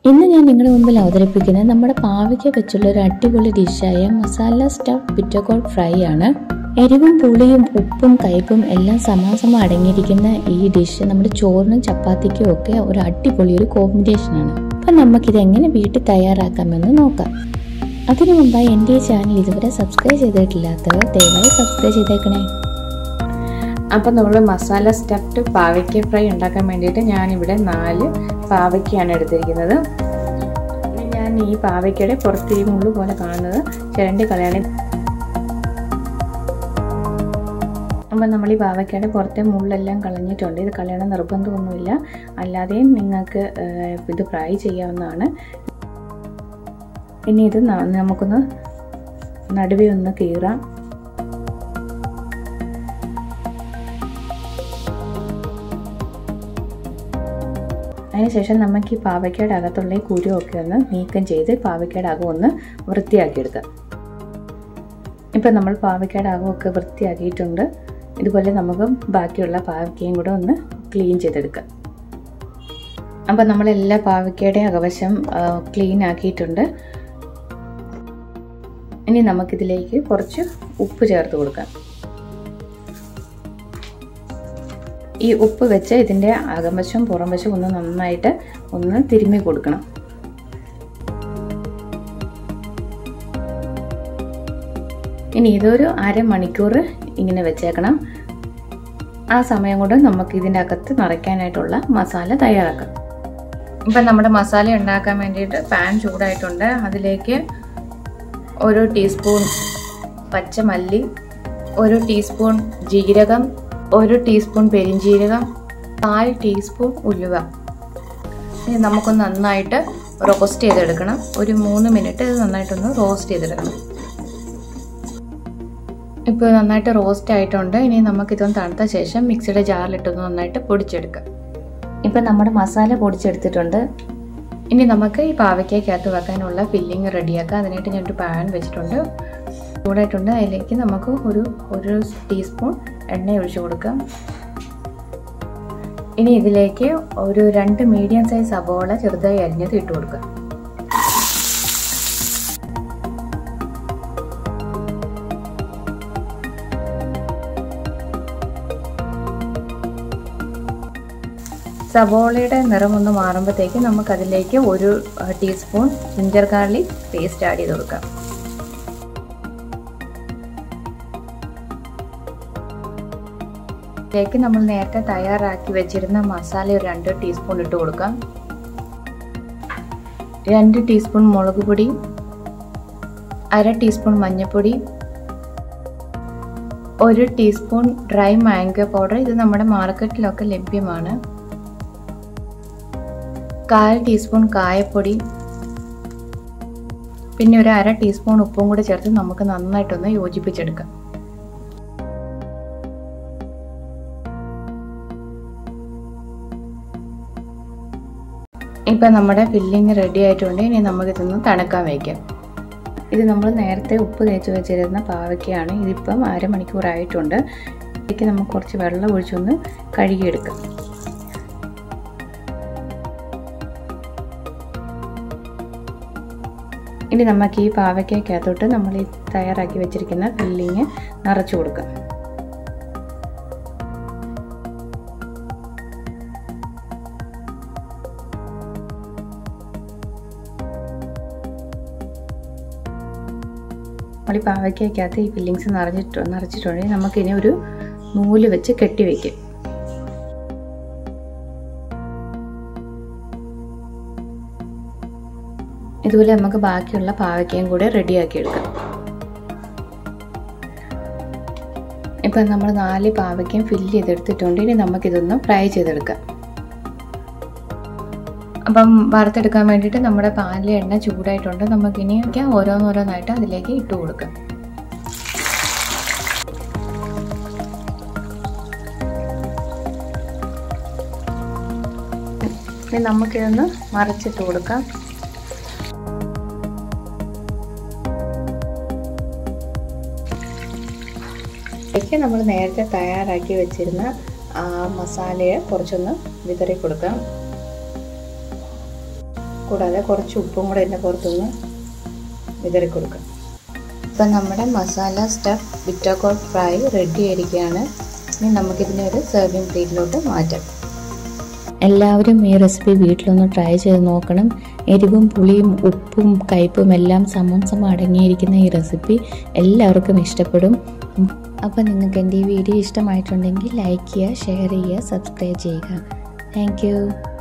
ഇന്ന് ഞാൻ നിങ്ങളുടെ മുമ്പിൽ അവതരിപ്പിക്കുന്നത് നമ്മുടെ പാവയ്ക്ക വെച്ചുള്ള ഒരു അടിപൊളി ഡിഷായ മസാല സ്റ്റഫ് പിറ്റോകോൾ ഫ്രൈ ആണ് എരിവും പുളിയും ഉപ്പും കയ്പും എല്ലാം സമാസമം അടങ്ങിയിരിക്കുന്ന ഈ ഡിഷ് നമ്മുടെ ചോറിനും ചപ്പാത്തിക്കും ഒക്കെ ഒരു അടിപൊളി ഒരു കോമ്പിനേഷനാണ് അപ്പം നമുക്കിത് എങ്ങനെ വീട്ടിൽ തയ്യാറാക്കാമെന്ന് നോക്കാം അതിനു മുമ്പായി എൻ്റെ ഈ ചാനൽ ഇതുവരെ സബ്സ്ക്രൈബ് ചെയ്തിട്ടില്ലാത്തവർ ദയവായി സബ്സ്ക്രൈബ് ചെയ്തേക്കണേ അപ്പം നമ്മൾ മസാല സ്റ്റഫ്ഡ് പാവയ്ക്ക ഫ്രൈ ഉണ്ടാക്കാൻ വേണ്ടിയിട്ട് ഞാനിവിടെ നാല് പാവയ്ക്കയാണ് എടുത്തിരിക്കുന്നത് ഇനി ഞാൻ ഈ പാവയ്ക്കയുടെ പുറത്തിരി മുള്ളു പോലെ കാണുന്നത് ചിരണ്ടി കളയാണ് അപ്പം നമ്മൾ ഈ പാവയ്ക്കയുടെ പുറത്തെ മുള്ളെല്ലാം കളഞ്ഞിട്ടുണ്ട് ഇത് കളയണ നിർബന്ധമൊന്നുമില്ല അല്ലാതെയും നിങ്ങൾക്ക് ഇത് ഫ്രൈ ചെയ്യാവുന്നതാണ് ഇനി ഇത് നമുക്കൊന്ന് നടുവേ ഒന്ന് കീറാം അതിനുശേഷം നമുക്ക് ഈ പാവയ്ക്കയുടെ അകത്തുള്ള ഈ കുരുവൊക്കെ ഒന്ന് നീക്കം ചെയ്ത് പാവയ്ക്കയുടെ അകം ഒന്ന് വൃത്തിയാക്കിയെടുക്കാം ഇപ്പം നമ്മൾ പാവയ്ക്കയുടെ അകമൊക്കെ വൃത്തിയാക്കിയിട്ടുണ്ട് ഇതുപോലെ നമുക്ക് ബാക്കിയുള്ള പാവയ്ക്കയും കൂടെ ഒന്ന് ക്ലീൻ ചെയ്തെടുക്കാം അപ്പം നമ്മളെല്ലാ പാവയ്ക്കയുടെ അകവശം ക്ലീൻ ആക്കിയിട്ടുണ്ട് ഇനി നമുക്കിതിലേക്ക് കുറച്ച് ഉപ്പ് ചേർത്ത് കൊടുക്കാം ഈ ഉപ്പ് വെച്ച് ഇതിൻ്റെ അകംവശം പുറം വശം ഒന്ന് നന്നായിട്ട് ഒന്ന് തിരുമ്മി കൊടുക്കണം ഇനി ഇതൊരു അരമണിക്കൂർ ഇങ്ങനെ വെച്ചേക്കണം ആ സമയം കൊണ്ട് നമുക്ക് ഇതിൻ്റെ അകത്ത് നിറയ്ക്കാനായിട്ടുള്ള മസാല തയ്യാറാക്കാം ഇപ്പം നമ്മുടെ മസാല ഉണ്ടാക്കാൻ വേണ്ടിയിട്ട് പാൻ ചൂടായിട്ടുണ്ട് അതിലേക്ക് ഒരു ടീസ്പൂൺ പച്ചമല്ലി ഒരു ടീസ്പൂൺ ജീരകം ഒരു ടീസ്പൂൺ പെരിഞ്ജീരകം കാൽ ടീസ്പൂൺ ഉലുവ ഇനി നമുക്കൊന്ന് നന്നായിട്ട് റോസ്റ്റ് ചെയ്തെടുക്കണം ഒരു മൂന്ന് മിനിറ്റ് ഇത് നന്നായിട്ടൊന്ന് റോസ്റ്റ് ചെയ്തെടുക്കണം ഇപ്പോൾ നന്നായിട്ട് റോസ്റ്റ് ആയിട്ടുണ്ട് ഇനി നമുക്കിതൊന്ന് തണുത്ത ശേഷം മിക്സിയുടെ ജാറിലിട്ടൊന്ന് നന്നായിട്ട് പൊടിച്ചെടുക്കാം ഇപ്പം നമ്മുടെ മസാല പൊടിച്ചെടുത്തിട്ടുണ്ട് ഇനി നമുക്ക് ഈ പാവയ്ക്കകത്ത് വെക്കാനുള്ള ഫില്ലിങ് റെഡിയാക്കാം അതിനായിട്ട് ഞാനൊരു പാൻ വെച്ചിട്ടുണ്ട് ചൂടായിട്ടുണ്ട് അതിലേക്ക് നമുക്ക് ഒരു ഒരു ടീസ്പൂൺ എണ്ണ ഒഴിച്ചു കൊടുക്കാം ഇനി ഇതിലേക്ക് ഒരു രണ്ട് മീഡിയം സൈസ് സബോള ചെറുതായി അരിഞ്ഞത് ഇട്ട് കൊടുക്കാം സബോളയുടെ നിറം ഒന്ന് മാറുമ്പോഴത്തേക്ക് നമുക്കതിലേക്ക് ഒരു teaspoon ginger garlic paste add ചെയ്ത് കൊടുക്കാം ഇതിലേക്ക് നമ്മൾ നേരത്തെ തയ്യാറാക്കി വെച്ചിരുന്ന മസാല ഒരു രണ്ട് ടീസ്പൂൺ ഇട്ട് കൊടുക്കാം രണ്ട് ടീസ്പൂൺ മുളക് പൊടി അര ടീസ്പൂൺ മഞ്ഞൾപ്പൊടി ഒരു ടീസ്പൂൺ ഡ്രൈ മാംഗോ പൗഡർ ഇത് നമ്മുടെ മാർക്കറ്റിലൊക്കെ ലഭ്യമാണ് കാൽ ടീസ്പൂൺ കായപ്പൊടി പിന്നെ ഒരു അര ടീസ്പൂൺ ഉപ്പും കൂടെ ചേർത്ത് നമുക്ക് നന്നായിട്ടൊന്ന് യോജിപ്പിച്ചെടുക്കാം ഇപ്പം നമ്മുടെ ഫില്ലിങ് റെഡി ആയിട്ടുണ്ട് ഇനി നമുക്കിതൊന്ന് തണുക്കാൻ വയ്ക്കാം ഇത് നമ്മൾ നേരത്തെ ഉപ്പ് തേച്ച് വെച്ചിരുന്ന പാവയ്ക്കയാണ് ഇതിപ്പം അരമണിക്കൂറായിട്ടുണ്ട് ഇതിലേക്ക് നമുക്ക് കുറച്ച് വെള്ളം ഒഴിച്ചൊന്ന് കഴുകിയെടുക്കാം ഇനി നമുക്ക് ഈ പാവയ്ക്കകത്തോട്ട് നമ്മൾ ഈ തയ്യാറാക്കി വെച്ചിരിക്കുന്ന ഫില്ലിങ് നിറച്ചു കൊടുക്കാം നമ്മൾ ഈ പാവയ്ക്കകത്ത് ഈ ഫില്ലിങ്സ് നിറഞ്ഞിട്ട് നിറച്ചിട്ടുണ്ടെങ്കിൽ നമുക്കിനി ഒരു നൂല് വെച്ച് കെട്ടി വയ്ക്കും ഇതുപോലെ നമുക്ക് ബാക്കിയുള്ള പാവയ്ക്കയും കൂടെ റെഡിയാക്കി എടുക്കാം ഇപ്പം നമ്മൾ നാല് പാവയ്ക്കയും ഫില്ല് ചെയ്തെടുത്തിട്ടുണ്ട് ഇനി നമുക്കിതൊന്ന് ഫ്രൈ ചെയ്തെടുക്കാം അപ്പം വറുത്തെടുക്കാൻ വേണ്ടിയിട്ട് നമ്മുടെ പാലിൽ എണ്ണ ചൂടായിട്ടുണ്ട് നമുക്കിനി ഓരോന്നോരോന്നായിട്ട് അതിലേക്ക് ഇട്ട് കൊടുക്കാം ഇനി നമുക്കിതൊന്ന് മറിച്ചിട്ട് കൊടുക്കാം ഇതിലേക്ക് നമ്മൾ നേരത്തെ തയ്യാറാക്കി വെച്ചിരുന്ന ആ മസാലയെ കുറച്ചൊന്ന് വിതറി കൊടുക്കാം കൂടാതെ കുറച്ച് ഉപ്പും കൂടെ ഇതിൻ്റെ പുറത്തുനിന്ന് വിതറി കൊടുക്കാം ഇപ്പം നമ്മുടെ മസാല സ്റ്റഫ് ബിറ്റോകോട്ട് ഫ്രൈ റെഡി ആയിരിക്കുകയാണ് ഇനി നമുക്കിതിനെ ഒരു സെർവിങ് പ്ലേറ്റിലോട്ട് മാറ്റാം എല്ലാവരും ഈ റെസിപ്പി വീട്ടിലൊന്ന് ട്രൈ ചെയ്ത് നോക്കണം എരിവും പുളിയും ഉപ്പും കയ്പും എല്ലാം സമം സമം അടങ്ങിയിരിക്കുന്ന ഈ റെസിപ്പി എല്ലാവർക്കും ഇഷ്ടപ്പെടും അപ്പോൾ നിങ്ങൾക്ക് എൻ്റെ ഈ വീഡിയോ ഇഷ്ടമായിട്ടുണ്ടെങ്കിൽ ലൈക്ക് ചെയ്യുക ഷെയർ ചെയ്യുക സബ്സ്ക്രൈബ് ചെയ്യുക താങ്ക്